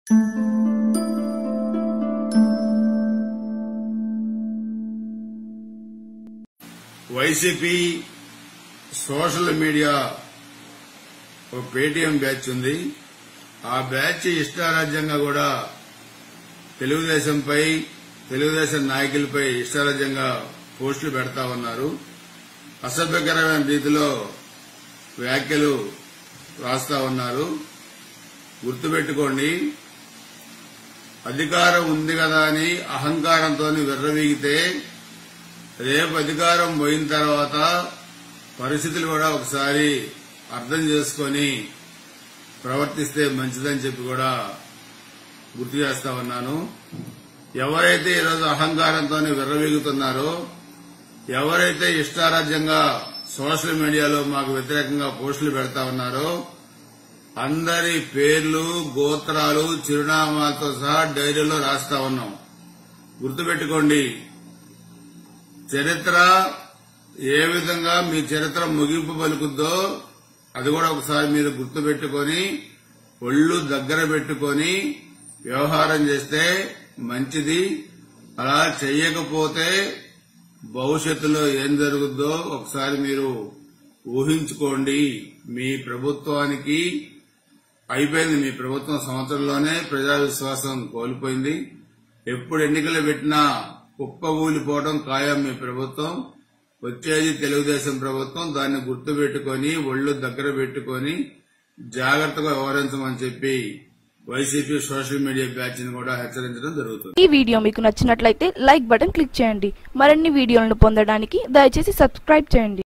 YCP social media ఒక Paytm batch ఉంది ఆ బ్యాచ్ ఇష్టారాజ్యంగా కూడా తెలుగుదేశంపై తెలుగుదేశం నాయకులపై ఇష్టారాజ్యంగా పోస్టులు పెడతా ఉన్నారు అసభ్యకరమైన రీతిలో వ్యాఖ్యలు రాస్తా ఉన్నారు గుర్తుపెట్టుకోండి అధికారం ఉంది కదా అని అహంకారంతో విర్రవీగితే రేపు అధికారం పోయిన తర్వాత పరిస్థితులు కూడా ఒకసారి అర్థం చేసుకొని ప్రవర్తిస్తే మంచిదని చెప్పి కూడా గుర్తు చేస్తా ఉన్నాను ఎవరైతే ఈరోజు అహంకారంతో విర్రవీగుతున్నారో ఎవరైతే ఇష్టారాజ్యంగా సోషల్ మీడియాలో మాకు వ్యతిరేకంగా పోస్టులు పెడతా ఉన్నారో అందరి పేర్లు గోత్రాలు చిరునామాలతో సహా డైరీలో రాస్తా ఉన్నాం గుర్తుపెట్టుకోండి చరిత్ర ఏ విధంగా మీ చరిత్ర ముగింపు పలుకుద్దో అది కూడా ఒకసారి మీరు గుర్తుపెట్టుకొని ఒళ్ళు దగ్గర పెట్టుకొని వ్యవహారం చేస్తే మంచిది అలా చేయకపోతే భవిష్యత్తులో ఏం జరుగుద్దో ఒకసారి మీరు ఊహించుకోండి మీ ప్రభుత్వానికి అయిపోయింది మీ ప్రభుత్వం సంవత్సరంలోనే ప్రజా విశ్వాసం కోల్పోయింది ఎప్పుడు ఎన్నికలు పెట్టినా కుప్పగూలిపోవడం ఖాయం మీ ప్రభుత్వం వచ్చేది తెలుగుదేశం ప్రభుత్వం దాన్ని గుర్తు పెట్టుకొని ఒళ్ళు దగ్గర పెట్టుకొని జాగ్రత్తగా వ్యవహరించమని చెప్పి వైసీపీ సోషల్ మీడియా బ్యాచ్ ని కూడా హెచ్చరించడం జరుగుతుంది ఈ వీడియో మీకు నచ్చినట్లయితే లైక్ బటన్ క్లిక్ చేయండి మరిన్ని వీడియోలను పొందడానికి దయచేసి సబ్స్క్రైబ్ చేయండి